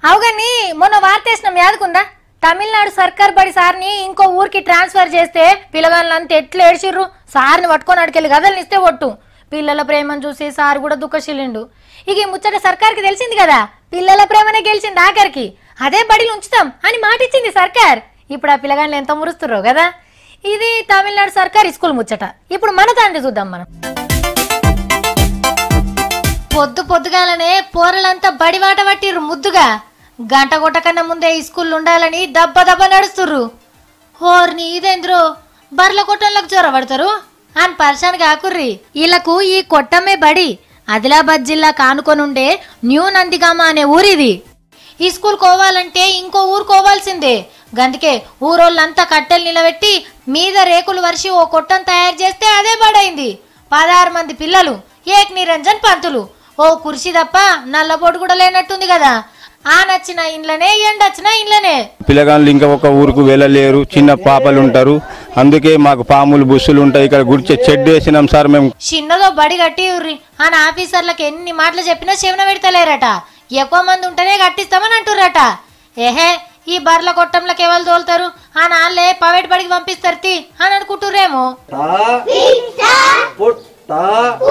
అవుగాని మొన్న వార్తేసినాం యాదుకుందా తమిళనాడు సర్కార్ బడి సార్ని ఇంకో ఊరికి ట్రాన్స్ఫర్ చేస్తే పిల్లగాళ్ళంతా ఎట్లా ఏడ్చిర్రు సార్ని పట్టుకొని అడికెళ్ళి గదలనిస్తే ఒట్టు పిల్లల ప్రేమను చూసి సార్ కూడా దుఃఖశీలిండు ఇక ఈ ముచ్చట సర్కార్కి తెలిసింది కదా పిల్లల ప్రేమనే గెలిచింది ఆఖరికి అదే బడిలో ఉంచుతాం అని మాట ఇచ్చింది సర్కార్ ఇప్పుడు ఆ పిల్లగాళ్ళు ఎంత మురుస్తుర్రో కదా ఇది తమిళనాడు సర్కార్ స్కూల్ ముచ్చట ఇప్పుడు మన తండ్రి చూద్దాం మనం పొద్దు పొద్దుగాలనే పోరలంతా బడివాట పట్టిర్రు ముద్దుగా గంట కొట్టకన్నా ముందే ఈ స్కూల్ ఉండాలని దబ్బ దబ్బ నడుస్తుర్రు హోర్ని ఇదేంద్రో బర్ల కొట్టంలోకి చొరబడతారు అని పరిశాన్ కాకుర్రి వీళ్ళకు ఈ కొట్టమే బడి ఆదిలాబాద్ జిల్లా కానుకొనుండే న్యూ నందిగామ అనే ఊరిది ఈ స్కూల్ కోవాలంటే ఇంకో ఊరు కోవాల్సిందే గందుకే ఊరోళ్ళంతా కట్టెలు నిలబెట్టి మీద రేకులు వరిసి ఓ కొట్టం తయారు చేస్తే అదే బడైంది పదహారు మంది పిల్లలు ఏక్ నిరంజన్ పంతులు ఓ కుర్చీ తప్ప నల్లబోటు కూడా లేనట్టుంది కదా ఆ నచ్చిన ఇండ్లనే ఎండొచ్చిన ఇండ్లనే పిల్లగాళ్ళు ఇంకా ఒక ఊరుకు వెళ్ళలేరు చిన్న పాపలు ఉంటారు అందుకే మాకు పాములు బుస్సులు ఉంటాయి ఇక్కడ గుడిచే చెడ్డు వేసినాం సార్ మేము చిన్నదో బడి కట్టి ఉర్రి అని ఆఫీసర్లకు ఎన్ని మాటలు చెప్పినా చెవిన పెడతలేరట ఎక్కువ మంది ఉంటేనే కట్టిస్తామని అంటుర్రట ఏహే ఈ బర్ల కొట్టంలోకి ఎవరు తోలుతారు ఆ నాళ్ళే పవేట్ బడికి పంపిస్తారు తీ అని అనుకుంటుర్రేమో పుట్ట